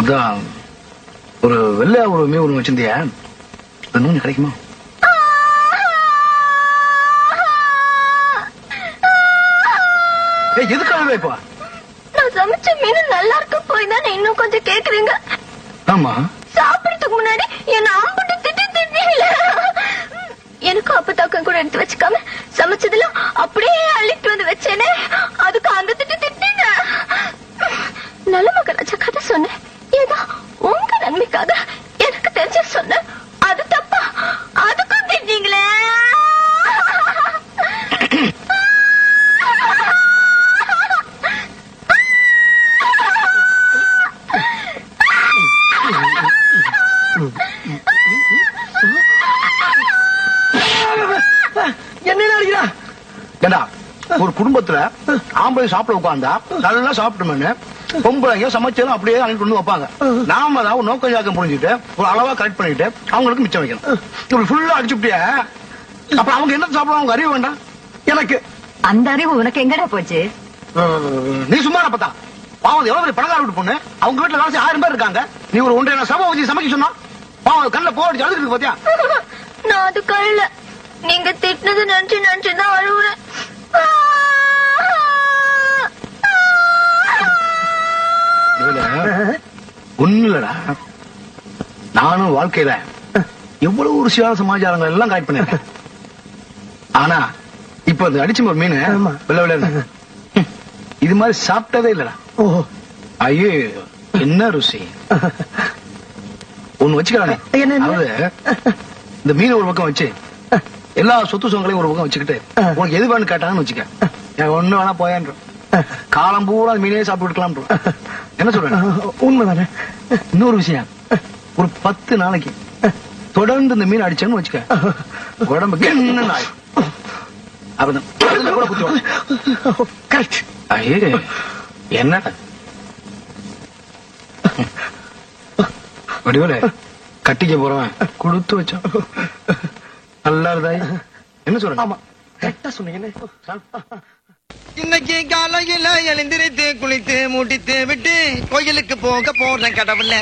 அதான் ஒரு வெள்ளை ஒரு மீன் ஒண்ணு வச்சிருந்தியா அது நூன் கிடைக்குமா ஏய் எதுக்காக இப்போ நான் சமைச்ச மீன் நல்லா இருக்க போய் தானே இன்னும் கொஞ்சம் கேக்குறீங்க ஆமா சாப்பிடறதுக்கு முன்னாடி என்ன அம்பிட்டு திட்டி திட்டீங்களே எனக்கு அப்பத்தாக்கம் கூட எடுத்து வச்சுக்காம சமைச்சதெல்லாம் அப்படியே அள்ளிட்டு வந்து வச்சேனே அதுக்கு அந்த திட்டு திட்டீங்க நல்ல மகராஜா கதை சொன்னேன் ஏதோ உங்க நன்மைக்காக எனக்கு தெரிஞ்ச சொன்னேன் அது தப்பா அதுக்கும் திட்டீங்களே என்ன அடிக்கிறா ஏண்டா ஒரு குடும்பத்துல ஆம்பளை சாப்பிட உட்காந்தா நல்லா சாப்பிட்டோம்னு பொம்பளைங்க சமைச்சாலும் அப்படியே அங்கிட்டு வந்து வைப்பாங்க நாம தான் ஒரு நோக்க ஜாக்கம் புரிஞ்சுட்டு ஒரு அளவா கரெக்ட் பண்ணிட்டு அவங்களுக்கு மிச்சம் வைக்கணும் இப்படி ஃபுல்லா அடிச்சுட்டிய அப்ப அவங்க என்ன சாப்பிடுவாங்க அவங்க அறிவு வேண்டாம் எனக்கு அந்த அறிவு உனக்கு எங்கடா போச்சு அஹ், நீ சும்மா பார்த்தா பாவம் எவ்வளவு பெரிய பணக்கார வீட்டு பொண்ணு அவங்க வீட்டுல வேலை செய்ய ஆயிரம் பேர் இருக்காங்க நீ ஒரு ஒன்றரை நாள் சபை வச்சு சமைக்க சொன்னா பாவம் கண்ணில் போடிச்சு அழுதுக்கு இருக்கு பாத்தியா நான் அது கல்ல நீங்க திட்டினது நன்றி நன்றி தான் அழுவுறேன் ஒண்ணு இல்லடா நானும் வாழ்க்கையில எவ்வளவு ஒரு சில சமாச்சாரங்கள் எல்லாம் கரெக்ட் பண்ணிருக்கேன் ஆனா இப்ப அந்த அடிச்சு ஒரு மீன் ஆமா. வெள்ள வெள்ள இது மாதிரி சாப்பிட்டதே இல்லடா ஓ ஐயோ என்ன ருசி ஒண்ணு வச்சுக்கிறானே என்ன, என்ன? அதாவது இந்த மீன் ஒரு பக்கம் வச்சு எல்லா சொத்து சுகங்களையும் ஒரு பக்கம் வச்சுக்கிட்டு உனக்கு எது வேணும்னு கேட்டாங்கன்னு வச்சுக்க எனக்கு ஒண்ணு வேணா போயான்ற காலம் பூரா அந்த மீனே சாப்பிட்டு இருக்கலாம் என்ன சொல்றேன் உண்மைதானே இன்னொரு விஷயம் ஒரு பத்து நாளைக்கு தொடர்ந்து இந்த மீன் அடிச்சேன்னு வச்சுக்க உடம்புக்கு என்ன நாய் அப்பதான் அதுல கூட குத்தி விடும். கரெக்ட் ஐயே என்ன வடிவல கட்டிக்க போறவன் கொடுத்து வச்சான் நல்லா இருந்தாய் என்ன சொல்ற ஆமா கரெக்டா சொன்னீங்கன்னு இன்னைக்கு காலையில எழுந்திருத்து குளித்து மூட்டித்து விட்டு கோயிலுக்கு போக போறேன் கடவுள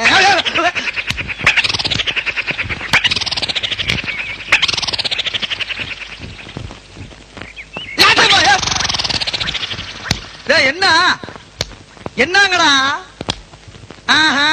என்ன என்னங்கடா ஆஹா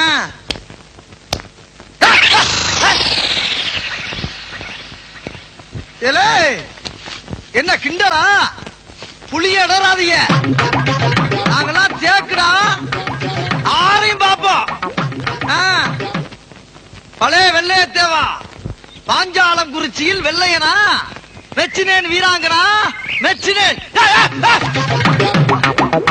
ஏலே, என்ன கிண்டலா புளிய இடறாதீங்க நாங்கெல்லாம் தேக்குடா ஆரையும் பாப்போம் ஆ. பழைய வெள்ளைய தேவா பாஞ்சாலம் குறிச்சியில் வெள்ளையனா மெச்சினேன் வீராங்கனா மெச்சினேன் ஏய், ஏய், ஏய்.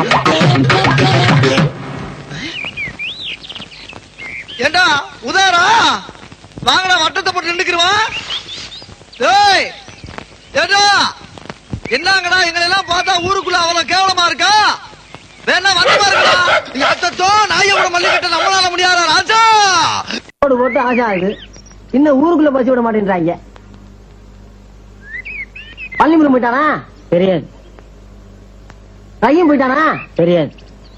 ஏண்டா உதாரா வாங்கடா வட்டத்தை போட்டு நின்னுக்குருவான் ஏய் ஏண்டா என்னங்கடா எங்களை எல்லாம் பார்த்தா ஊருக்குள்ள அவ்வளவு கேவலமா இருக்கா வேணா வந்து பாருங்கடா நீங்க அத்தத்தோ நாயோட மல்லிகட்ட நம்மளால முடியாதா ராஜா போட்டு போட்டு ஆசை ஆகுது இன்னும் ஊருக்குள்ள பசி விட மாட்டேன்றாங்க பள்ளிமுறை போயிட்டானா தெரியாது கையும் போயிட்டானா தெரியாது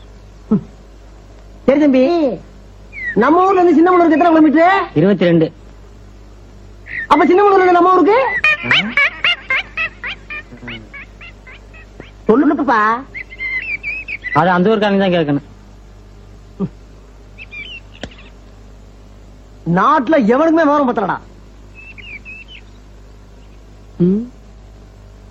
சரி தம்பி நம்ம ஊர்ல இருந்து சின்னமனூருக்கு எத்தனை கிலோமீட்டர் இருபத்தி ரெண்டு அப்ப சின்னமனூர்ல இருந்து நம்ம ஊருக்கு சொல்லுப்பா அது அந்த ஊருக்காரங்க தான் கேட்கணும் நாட்டுல எவனுக்குமே விவரம் பத்தலடா ம்